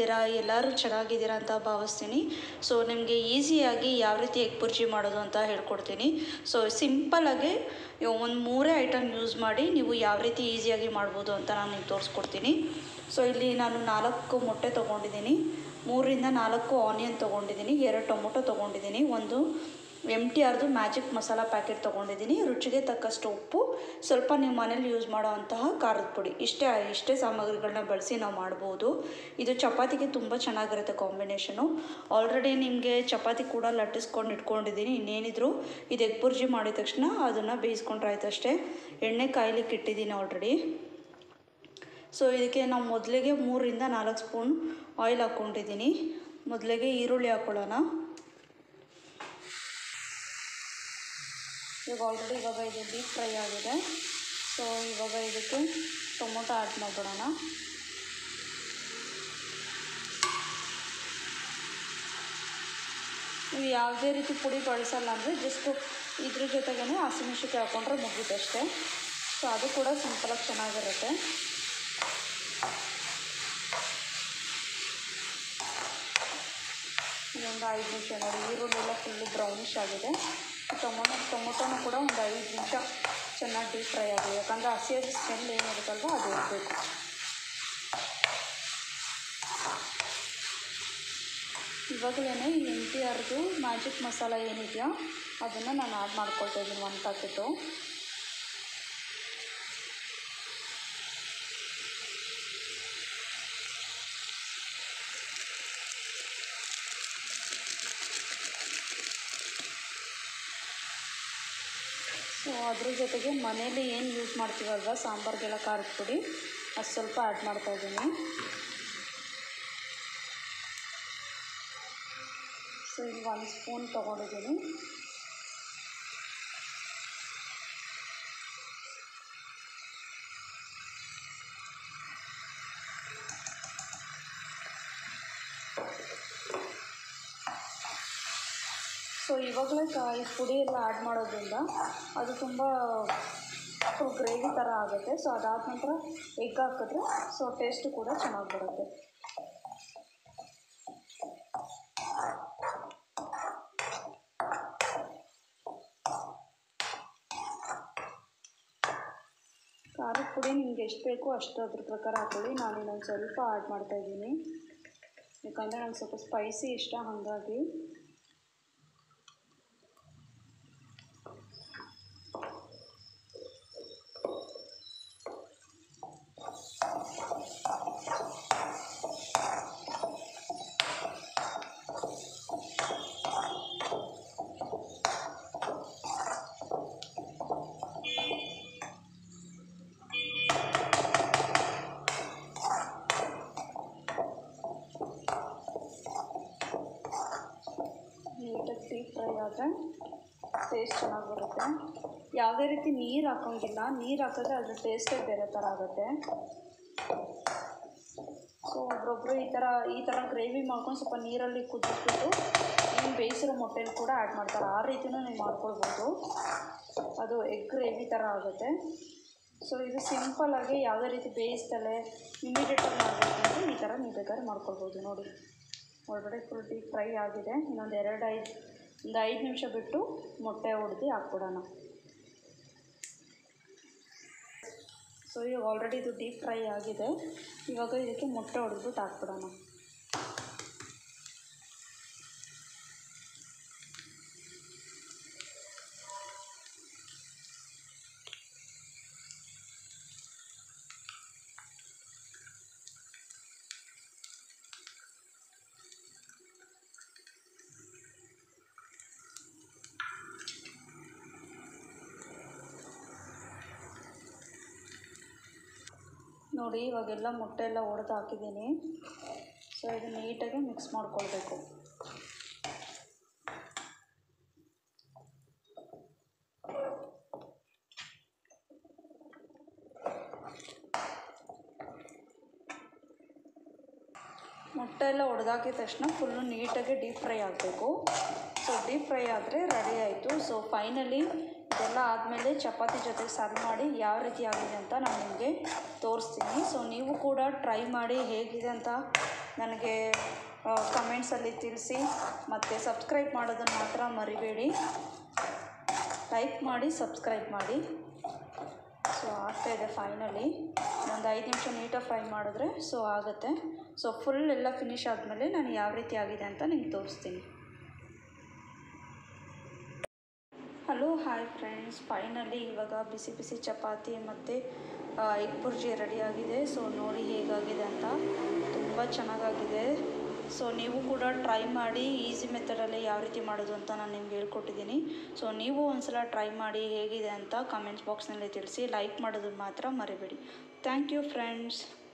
ಹೇಗಿದ್ದೀರಾ ಎಲ್ಲರೂ ಚೆನ್ನಾಗಿದ್ದೀರಾ ಅಂತ ಭಾವಿಸ್ತೀನಿ ಸೊ ನಿಮಗೆ ಈಸಿಯಾಗಿ ಯಾವ ರೀತಿ ಎಗ್ ಬುರ್ಜಿ ಮಾಡೋದು ಅಂತ ಹೇಳ್ಕೊಡ್ತೀನಿ ಸೊ ಸಿಂಪಲ್ಲಾಗಿ ಒಂದು ಮೂರೇ ಐಟಮ್ ಯೂಸ್ ಮಾಡಿ ನೀವು ಯಾವ ರೀತಿ ಈಸಿಯಾಗಿ ಮಾಡ್ಬೋದು ಅಂತ ನಾನು ನಿಮ್ಗೆ ತೋರಿಸ್ಕೊಡ್ತೀನಿ ಸೊ ಇಲ್ಲಿ ನಾನು ನಾಲ್ಕು ಮೊಟ್ಟೆ ತೊಗೊಂಡಿದ್ದೀನಿ ಮೂರರಿಂದ ನಾಲ್ಕು ಆನಿಯನ್ ತೊಗೊಂಡಿದ್ದೀನಿ ಎರಡು ಟೊಮೊಟೊ ತೊಗೊಂಡಿದ್ದೀನಿ ಒಂದು ಎಮ್ ಟಿ ಆರ್ದು ಮ್ಯಾಜಿಕ್ ಮಸಾಲ ಪ್ಯಾಕೆಟ್ ತೊಗೊಂಡಿದ್ದೀನಿ ರುಚಿಗೆ ತಕ್ಕಷ್ಟು ಉಪ್ಪು ಸ್ವಲ್ಪ ನೀವು ಮನೇಲಿ ಯೂಸ್ ಮಾಡೋ ಅಂತಹ ಖಾರದ ಪುಡಿ ಇಷ್ಟೇ ಇಷ್ಟೇ ಸಾಮಗ್ರಿಗಳನ್ನ ಬಳಸಿ ನಾವು ಮಾಡ್ಬೋದು ಇದು ಚಪಾತಿಗೆ ತುಂಬ ಚೆನ್ನಾಗಿರುತ್ತೆ ಕಾಂಬಿನೇಷನು ಆಲ್ರೆಡಿ ನಿಮಗೆ ಚಪಾತಿ ಕೂಡ ಲಟ್ಟಿಸ್ಕೊಂಡು ಇಟ್ಕೊಂಡಿದ್ದೀನಿ ಇನ್ನೇನಿದ್ರು ಇದು ಎಗ್ ಬುರ್ಜಿ ಮಾಡಿದ ತಕ್ಷಣ ಅದನ್ನು ಬೇಯಿಸ್ಕೊಂಡ್ರೆ ಆಯ್ತು ಅಷ್ಟೇ ಎಣ್ಣೆ ಕಾಯ್ಲಿಕ್ಕೆ ಇಟ್ಟಿದ್ದೀನಿ ಆಲ್ರೆಡಿ ಸೊ ಇದಕ್ಕೆ ನಾವು ಮೊದಲಿಗೆ ಮೂರರಿಂದ ನಾಲ್ಕು ಸ್ಪೂನ್ ಆಯಿಲ್ ಹಾಕ್ಕೊಂಡಿದ್ದೀನಿ ಮೊದಲಿಗೆ ಈರುಳ್ಳಿ ಹಾಕ್ಕೊಳ್ಳೋಣ ಇವಾಗ ಆಲ್ರೆಡಿ ಇವಾಗ ಇದು ಡೀಪ್ ಫ್ರೈ ಆಗಿದೆ ಸೊ ಇವಾಗ ಇದಕ್ಕೆ ಟೊಮೊಟೊ ಆ್ಯಡ್ ಮಾಡಿಬಿಡೋಣ ನೀವು ಯಾವುದೇ ರೀತಿ ಪುಡಿ ಬಳಸಲ್ಲ ಅಂದರೆ ಜಸ್ಟ್ ಇದ್ರ ಜೊತೆಗೇ ಹಸಿಮೆಣ್ಸಿನ್ಕಾಯಿ ಹಾಕ್ಕೊಂಡ್ರೆ ಮುಗೀತು ಅಷ್ಟೇ ಸೊ ಅದು ಕೂಡ ಸಿಂಪಲಾಗಿ ಚೆನ್ನಾಗಿರುತ್ತೆ ಇದೊಂದು ಐದು ನಿಮಿಷ ನೋಡಿ ಈರುಳ್ಳಿ ಎಲ್ಲ ಫುಲ್ಲು ಬ್ರೌನಿಷ್ ಆಗಿದೆ ಟೊಮೊಟೊ ಟೊಮೊಟೊನೂ ಕೂಡ ಒಂದು ಐದು ನಿಮಿಷ ಚೆನ್ನಾಗಿ ಡೀಪ್ ಫ್ರೈ ಆಗಿದೆ ಯಾಕಂದರೆ ಹಸಿ ಹಸಿ ಸ್ಮೆಲ್ ಏನಿರುತ್ತಲ್ವ ಅದು ಇರಬೇಕು ಇವಾಗಲೇ ಈ ಎಮ್ ಟಿ ಆರ್ದು ಮ್ಯಾಜಿಕ್ ಮಸಾಲ ಏನಿದೆಯೋ ಅದನ್ನು ನಾನು ಆ್ಯಡ್ ಮಾಡ್ಕೊಳ್ತಾ ಇದ್ದೀನಿ ಒಂದು ಪ್ಯಾಕೆಟು ಸೊ ಅದ್ರ ಜೊತೆಗೆ ಮನೇಲಿ ಏನು ಯೂಸ್ ಮಾಡ್ತೀವಲ್ವ ಸಾಂಬಾರಿಗೆಲ್ಲ ಖಾರದ ಪುಡಿ ಅದು ಸ್ವಲ್ಪ ಆ್ಯಡ್ ಮಾಡ್ತಾಯಿದ್ದೀನಿ ಸೊ ಇಲ್ಲಿ ಒಂದು ಸ್ಪೂನ್ ತೊಗೊಂಡಿದ್ದೀನಿ ಸೊ ಇವಾಗಲೇ ಕ ಈ ಪುಡಿ ಎಲ್ಲ ಆ್ಯಡ್ ಮಾಡೋದ್ರಿಂದ ಅದು ತುಂಬ ಫುಲ್ ಗ್ರೇವಿ ಥರ ಆಗುತ್ತೆ ಸೊ ಅದಾದ ನಂತರ ಎಗ್ ಹಾಕಿದ್ರೆ ಸೊ ಟೇಸ್ಟು ಕೂಡ ಚೆನ್ನಾಗಿ ಬರುತ್ತೆ ಖಾರದ ಪುಡಿ ನಿಮ್ಗೆ ಎಷ್ಟು ಬೇಕೋ ಅಷ್ಟು ಅದ್ರ ಪ್ರಕಾರ ಹಾಕೊಳ್ಳಿ ನಾನು ಇನ್ನೊಂದು ಸ್ವಲ್ಪ ಆ್ಯಡ್ ಮಾಡ್ತಾಯಿದ್ದೀನಿ ಯಾಕಂದರೆ ನಂಗೆ ಸ್ವಲ್ಪ ಸ್ಪೈಸಿ ಇಷ್ಟ ಹಾಗಾಗಿ ನೀಟಾಗಿ ಡೀಪ್ ಫ್ರೈ ಆದರೆ ಟೇಸ್ಟ್ ಚೆನ್ನಾಗಿ ಬರುತ್ತೆ ಯಾವುದೇ ರೀತಿ ನೀರು ಹಾಕೋಂಗಿಲ್ಲ ನೀರು ಹಾಕಿದ್ರೆ ಅದ್ರ ಟೇಸ್ಟೇ ಬೇರೆ ಥರ ಆಗುತ್ತೆ ಸೊ ಒಬ್ರೊಬ್ರು ಈ ಥರ ಈ ಥರ ಗ್ರೇವಿ ಮಾಡ್ಕೊಂಡು ಸ್ವಲ್ಪ ನೀರಲ್ಲಿ ಕುದಿಸ್ಬಿಟ್ಟು ಏನು ಬೇಯಿಸಿರೋ ಮೊಟ್ಟೆಲಿ ಕೂಡ ಆ್ಯಡ್ ಮಾಡ್ತಾರೆ ಆ ರೀತಿನೂ ನೀವು ಮಾಡ್ಕೊಳ್ಬೋದು ಅದು ಎಗ್ ಗ್ರೇವಿ ಥರ ಆಗುತ್ತೆ ಸೊ ಇದು ಸಿಂಪಲ್ಲಾಗಿ ಯಾವುದೇ ರೀತಿ ಬೇಯಿಸ್ದಲೆ ಇಮಿಡಿಯೇಟಾಗಿ ಮಾಡಬೇಕು ಅಂದರೆ ಈ ಥರ ನೀವು ಬೇಕಾದ್ರೆ ಮಾಡ್ಕೊಳ್ಬೋದು ನೋಡಿ ಒಳಗಡೆ ಫುಲ್ ಡೀಪ್ ಫ್ರೈ ಆಗಿದೆ ಇನ್ನೊಂದು ಎರಡು ಐದು ಒಂದು ಐದು ನಿಮಿಷ ಬಿಟ್ಟು ಮೊಟ್ಟೆ ಹೊಡೆದು ಹಾಕ್ಬಿಡೋಣ ಸೊ ಇವಾಗ ಆಲ್ರೆಡಿ ಇದು ಡೀಪ್ ಫ್ರೈ ಆಗಿದೆ ಇವಾಗ ಇದಕ್ಕೆ ಮೊಟ್ಟೆ ಹೊಡೆದ್ಬಿಟ್ಟು ಹಾಕ್ಬಿಡೋಣ ನೋಡಿ ಇವಾಗೆಲ್ಲ ಮೊಟ್ಟೆ ಎಲ್ಲ ಒಡೆದು ಹಾಕಿದ್ದೀನಿ ಸೊ ಇದು ನೀಟಾಗಿ ಮಿಕ್ಸ್ ಮಾಡ್ಕೊಳ್ಬೇಕು ಮೊಟ್ಟೆ ಎಲ್ಲ ಒಡೆದಾಕಿದ ತಕ್ಷಣ ಫುಲ್ಲು ನೀಟಾಗಿ ಡೀಪ್ ಫ್ರೈ ಆಗಬೇಕು ಸೊ ಡೀಪ್ ಫ್ರೈ ಆದರೆ ರೆಡಿ ಆಯಿತು ಸೊ ಫೈನಲಿ ಇದೆಲ್ಲ ಆದಮೇಲೆ ಚಪಾತಿ ಜೊತೆ ಸರ್ವ್ ಮಾಡಿ ಯಾವ ರೀತಿ ಆಗಿದೆ ಅಂತ ನಾನು ನಿಮಗೆ ತೋರಿಸ್ತೀನಿ ಸೊ ನೀವು ಕೂಡ ಟ್ರೈ ಮಾಡಿ ಹೇಗಿದೆ ಅಂತ ನನಗೆ ಕಮೆಂಟ್ಸಲ್ಲಿ ತಿಳಿಸಿ ಮತ್ತು ಸಬ್ಸ್ಕ್ರೈಬ್ ಮಾಡೋದನ್ನು ಮಾತ್ರ ಮರಿಬೇಡಿ ಲೈಕ್ ಮಾಡಿ ಸಬ್ಸ್ಕ್ರೈಬ್ ಮಾಡಿ ಸೊ ಆಗ್ತಾಯಿದೆ ಫೈನಲಿ ಒಂದು ಐದು ನಿಮಿಷ ನೀಟಾಗಿ ಫ್ರೈ ಮಾಡಿದ್ರೆ ಸೊ ಆಗುತ್ತೆ ಸೊ ಫುಲ್ ಎಲ್ಲ ಫಿನಿಶ್ ಆದಮೇಲೆ ನಾನು ಯಾವ ರೀತಿ ಆಗಿದೆ ಅಂತ ನಿಮ್ಗೆ ತೋರಿಸ್ತೀನಿ ಹಲೋ ಹಾಯ್ ಫ್ರೆಂಡ್ಸ್ ಫೈನಲಿ ಇವಾಗ ಬಿಸಿ ಬಿಸಿ ಚಪಾತಿ ಮತ್ತು ಎಗ್ ಬುರ್ಜಿ ರೆಡಿಯಾಗಿದೆ ಸೊ ನೋಡಿ ಹೇಗಾಗಿದೆ ಅಂತ ತುಂಬ ಚೆನ್ನಾಗಾಗಿದೆ ಸೊ ನೀವು ಕೂಡ ಟ್ರೈ ಮಾಡಿ ಈಸಿ ಮೆಥಡಲ್ಲಿ ಯಾವ ರೀತಿ ಮಾಡೋದು ಅಂತ ನಾನು ನಿಮ್ಗೆ ಹೇಳ್ಕೊಟ್ಟಿದ್ದೀನಿ ಸೊ ನೀವು ಒಂದ್ಸಲ ಟ್ರೈ ಮಾಡಿ ಹೇಗಿದೆ ಅಂತ ಕಮೆಂಟ್ಸ್ ಬಾಕ್ಸ್ನಲ್ಲಿ ತಿಳಿಸಿ ಲೈಕ್ ಮಾಡೋದನ್ನು ಮಾತ್ರ ಮರಿಬೇಡಿ ಥ್ಯಾಂಕ್ ಯು ಫ್ರೆಂಡ್ಸ್